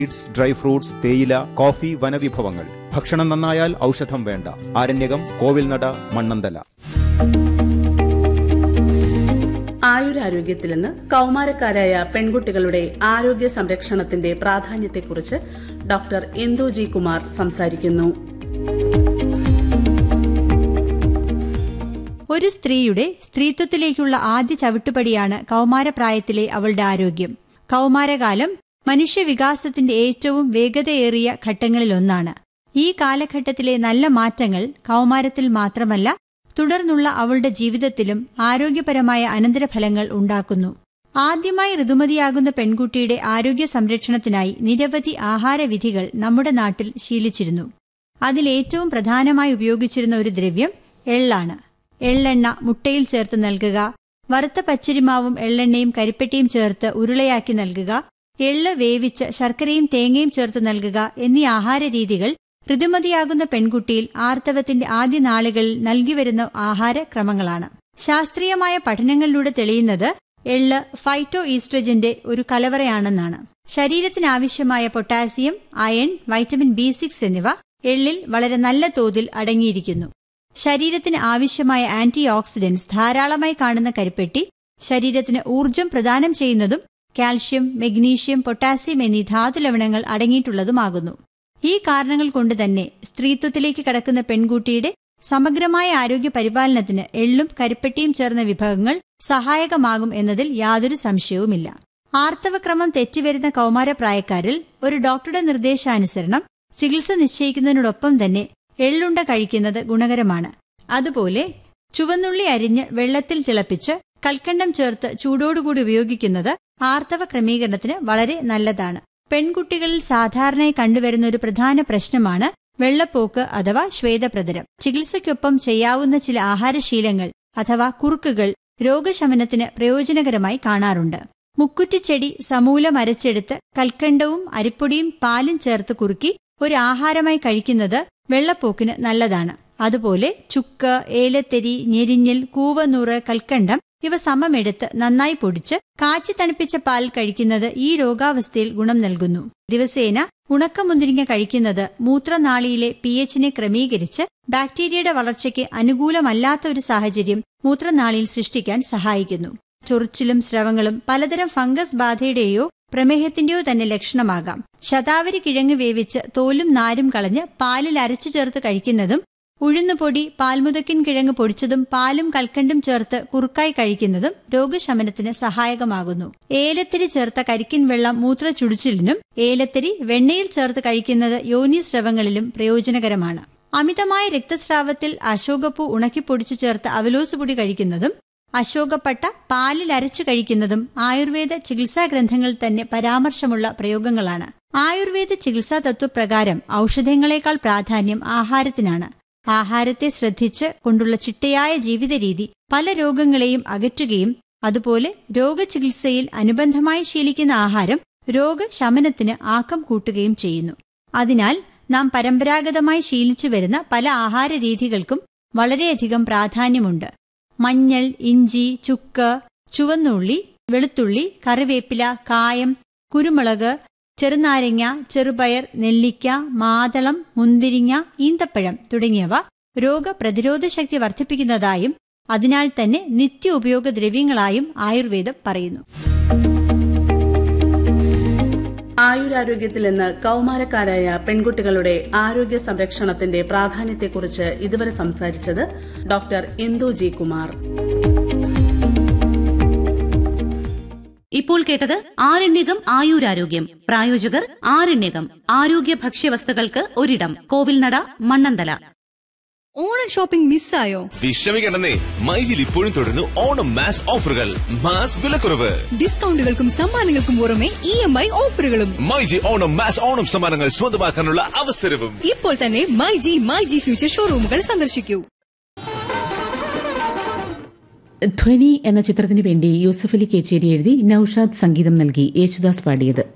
seeds dry fruits തേയില coffee വനവിഭവങ്ങൾ ഭക്ഷണം നന്നായാൽ ഔഷധം വേണ്ട ആരണ്യകം കോവിൽനട മണ്ണന്തല ആയുരാരോഗ്യത്തിൽ നിന്ന് കൗമാരക്കാരായ പെൺകുട്ടികളുടെ ആരോഗ്യ സംരക്ഷണത്തിന്റെ പ്രാധാന്യത്തെക്കുറിച്ച് ഡോക്ടർ ഇന്ദു ജി കുമാർ സംസാരിക്കുന്നു ഒരു സ്ത്രീയുടെ സ്ത്രീത്വത്തിലേക്കുള്ള ആദ്യ ചവിട്ടുപടിയാണ് കൗമാരപ്രായത്തിലെ അവളുടെ ആരോഗ്യം കൗമാരകാലം മനുഷ്യവികാസത്തിന്റെ ഏറ്റവും വേഗതയേറിയ ഘട്ടങ്ങളിലൊന്നാണ് ഈ കാലഘട്ടത്തിലെ നല്ല മാറ്റങ്ങൾ കൗമാരത്തിൽ മാത്രമല്ല തുടർന്നുള്ള അവളുടെ ജീവിതത്തിലും ആരോഗ്യപരമായ അനന്തരഫലങ്ങൾ ഉണ്ടാക്കുന്നു ആദ്യമായി ഋതുമതിയാകുന്ന പെൺകുട്ടിയുടെ ആരോഗ്യ സംരക്ഷണത്തിനായി നിരവധി ആഹാരവിധികൾ നമ്മുടെ നാട്ടിൽ ശീലിച്ചിരുന്നു അതിലേറ്റവും പ്രധാനമായി ഉപയോഗിച്ചിരുന്ന ഒരു ദ്രവ്യം എള്ളാണ് എള്ളെണ്ണ മുട്ടയിൽ ചേർത്ത് നൽകുക വറുത്ത പച്ചരിമാവും എള്ളെണ്ണയും കരിപ്പെട്ടിയും ചേർത്ത് ഉരുളയാക്കി നൽകുക എള്ള് വേവിച്ച് ശർക്കരയും തേങ്ങയും ചേർത്ത് നൽകുക എന്നീ ആഹാരരീതികൾ ഋതുമതിയാകുന്ന പെൺകുട്ടിയിൽ ആർത്തവത്തിന്റെ ആദ്യ നാളുകളിൽ നൽകിവരുന്ന ആഹാരക്രമങ്ങളാണ് ശാസ്ത്രീയമായ പഠനങ്ങളിലൂടെ തെളിയുന്നത് എള്ള് ഫൈറ്റോ ഈസ്ട്രജന്റെ ഒരു കലവറയാണെന്നാണ് ശരീരത്തിനാവശ്യമായ potassium iron vitamin B six എന്നിവ എള്ളിൽ വളരെ നല്ല തോതിൽ അടങ്ങിയിരിക്കുന്നു ശരീരത്തിന് ആവശ്യമായ ആന്റി ഓക്സിഡന്റ്സ് ധാരാളമായി കാണുന്ന കരിപ്പെട്ടി ശരീരത്തിന് ഊർജം പ്രദാനം ചെയ്യുന്നതും കാൽഷ്യം മെഗ്നീഷ്യം പൊട്ടാസ്യം എന്നീ ധാതുലവണങ്ങൾ അടങ്ങിയിട്ടുള്ളതുമാകുന്നു ഈ കാരണങ്ങൾ കൊണ്ട് തന്നെ സ്ത്രീത്വത്തിലേക്ക് കടക്കുന്ന പെൺകുട്ടിയുടെ സമഗ്രമായ ആരോഗ്യ പരിപാലനത്തിന് എള്ളും കരിപ്പെട്ടിയും ചേർന്ന വിഭവങ്ങൾ സഹായകമാകും എന്നതിൽ യാതൊരു സംശയവുമില്ല ആർത്തവക്രമം തെറ്റുവരുന്ന കൗമാരപ്രായക്കാരിൽ ഒരു ഡോക്ടറുടെ നിർദ്ദേശാനുസരണം ചികിത്സ നിശ്ചയിക്കുന്നതിനോടൊപ്പം തന്നെ എള്ളുണ്ട കഴിക്കുന്നത് ഗുണകരമാണ് അതുപോലെ ചുവന്നുള്ളി അരിഞ്ഞ് വെള്ളത്തിൽ തിളപ്പിച്ച് കൽക്കണ്ടം ചേർത്ത് ചൂടോടുകൂടി ഉപയോഗിക്കുന്നത് ആർത്തവ ക്രമീകരണത്തിന് വളരെ നല്ലതാണ് പെൺകുട്ടികളിൽ സാധാരണയായി കണ്ടുവരുന്ന ഒരു പ്രധാന പ്രശ്നമാണ് വെള്ളപ്പോക്ക് അഥവാ ശ്വേതപ്രതരം ചികിത്സയ്ക്കൊപ്പം ചെയ്യാവുന്ന ചില ആഹാരശീലങ്ങൾ അഥവാ കുറുക്കുകൾ രോഗശമനത്തിന് പ്രയോജനകരമായി കാണാറുണ്ട് മുക്കുറ്റിച്ചെടി സമൂലം അരച്ചെടുത്ത് കൽക്കണ്ടവും അരിപ്പൊടിയും പാലും ചേർത്ത് കുറുക്കി ഒരു ആഹാരമായി കഴിക്കുന്നത് വെള്ളപ്പോക്കിന് നല്ലതാണ് അതുപോലെ ചുക്ക് ഏലത്തെരി ഞെരിഞ്ഞിൽ കൂവനൂറ് കൽക്കണ്ടം ഇവ സമമെടുത്ത് നന്നായി പൊടിച്ച് കാച്ചി തണുപ്പിച്ച പാൽ കഴിക്കുന്നത് ഈ രോഗാവസ്ഥയിൽ ഗുണം നൽകുന്നു ദിവസേന ഉണക്കമുന്തിരിങ്ങ കഴിക്കുന്നത് മൂത്രനാളിയിലെ പി എച്ചിനെ ക്രമീകരിച്ച് ബാക്ടീരിയയുടെ വളർച്ചയ്ക്ക് അനുകൂലമല്ലാത്ത ഒരു സാഹചര്യം മൂത്രനാളിയിൽ സൃഷ്ടിക്കാൻ സഹായിക്കുന്നു ചൊറിച്ചിലും സ്രവങ്ങളും പലതരം ഫംഗസ് ബാധയുടെയോ പ്രമേഹത്തിന്റെയോ തന്നെ ലക്ഷണമാകാം ശതാവരി കിഴങ്ങ് വേവിച്ച് തോലും നാരും കളഞ്ഞ് പാലിൽ അരച്ചു ചേർത്ത് കഴിക്കുന്നതും ഉഴുന്നുപൊടി പാൽമുതക്കിൻ കിഴങ്ങ് പൊടിച്ചതും പാലും കൽക്കണ്ടും ചേർത്ത് കുറുക്കായി കഴിക്കുന്നതും രോഗശമനത്തിന് സഹായകമാകുന്നു ഏലത്തിരി ചേർത്ത കരിക്കിൻ വെള്ളം മൂത്രച്ചുടിച്ചിലിനും ഏലത്തിരി വെണ്ണയിൽ ചേർത്ത് കഴിക്കുന്നത് യോനി സ്രവങ്ങളിലും പ്രയോജനകരമാണ് അമിതമായ രക്തസ്രാവത്തിൽ അശോകപ്പൂ ഉണക്കിപ്പൊടിച്ചു ചേർത്ത് അവലോസ് പൊടി കഴിക്കുന്നതും അശോകപ്പട്ട പാലിൽ അരച്ചു കഴിക്കുന്നതും ആയുർവേദ ചികിത്സാ ഗ്രന്ഥങ്ങളിൽ തന്നെ പരാമർശമുള്ള പ്രയോഗങ്ങളാണ് ആയുർവേദ ചികിത്സാ തത്വപ്രകാരം ഔഷധങ്ങളെക്കാൾ പ്രാധാന്യം ആഹാരത്തിനാണ് ആഹാരത്തെ ശ്രദ്ധിച്ച് കൊണ്ടുള്ള ചിട്ടയായ ജീവിത രീതി പല രോഗങ്ങളെയും അകറ്റുകയും അതുപോലെ രോഗചികിത്സയിൽ അനുബന്ധമായി ശീലിക്കുന്ന ആഹാരം രോഗശമനത്തിന് ആക്കം കൂട്ടുകയും ചെയ്യുന്നു അതിനാൽ നാം പരമ്പരാഗതമായി ശീലിച്ചു വരുന്ന പല ആഹാര രീതികൾക്കും വളരെയധികം പ്രാധാന്യമുണ്ട് മഞ്ഞൾ ഇഞ്ചി ചുക്ക് ചുവന്നുള്ളി വെളുത്തുള്ളി കറിവേപ്പില കായം കുരുമുളക് ചെറുനാരങ്ങ ചെറുപയർ നെല്ലിക്ക മാതളം മുന്തിരിങ്ങ ഈന്തപ്പഴം തുടങ്ങിയവ രോഗപ്രതിരോധ ശക്തി വർദ്ധിപ്പിക്കുന്നതായും അതിനാൽ തന്നെ നിത്യ ഉപയോഗ ദ്രവ്യങ്ങളായും ആയുർവേദം പറയുന്നു ആയുരാരോഗ്യത്തിൽ നിന്ന് കൗമാരക്കാരായ പെൺകുട്ടികളുടെ ആരോഗ്യ സംരക്ഷണത്തിന്റെ പ്രാധാന്യത്തെക്കുറിച്ച് ഇതുവരെ സംസാരിച്ചത് ഡോക്ടർ ഇന്ദു ജി കുമാർ ഇപ്പോൾ കേട്ടത് ആരണ്യകം ആയുരാരോഗ്യം പ്രായോജകർ ആരണ്യകം ആരോഗ്യ ഭക്ഷ്യവസ്തുക്കൾക്ക് ഒരിടം കോവിൽനട മണ്ണന്തല ഓണം ഷോപ്പിംഗ് മിസ്സായോ വിഷമിക്കണ്ടെന്നേ മൈജിൽ ഇപ്പോഴും തുടരുന്നു ഓണം മാസ് ഓഫറുകൾ മാസ് വിലക്കുറവ് ഡിസ്കൗണ്ടുകൾക്കും സമ്മാനങ്ങൾക്കും പുറമെ ഇ എം ഐ ഓഫറുകളും മൈജി ഓണം മാസ് ഓണം സമ്മാനങ്ങൾ സ്വന്തമാക്കാനുള്ള അവസരവും ഇപ്പോൾ തന്നെ my G my G future ഷോറൂമുകൾ സന്ദർശിക്കൂ ധ്വനി എന്ന ചിത്രത്തിനു വേണ്ടി യൂസഫ് അലി കേച്ചേരി എഴുതി നൌഷാദ് സംഗീതം നൽകി യേശുദാസ് പാടിയത്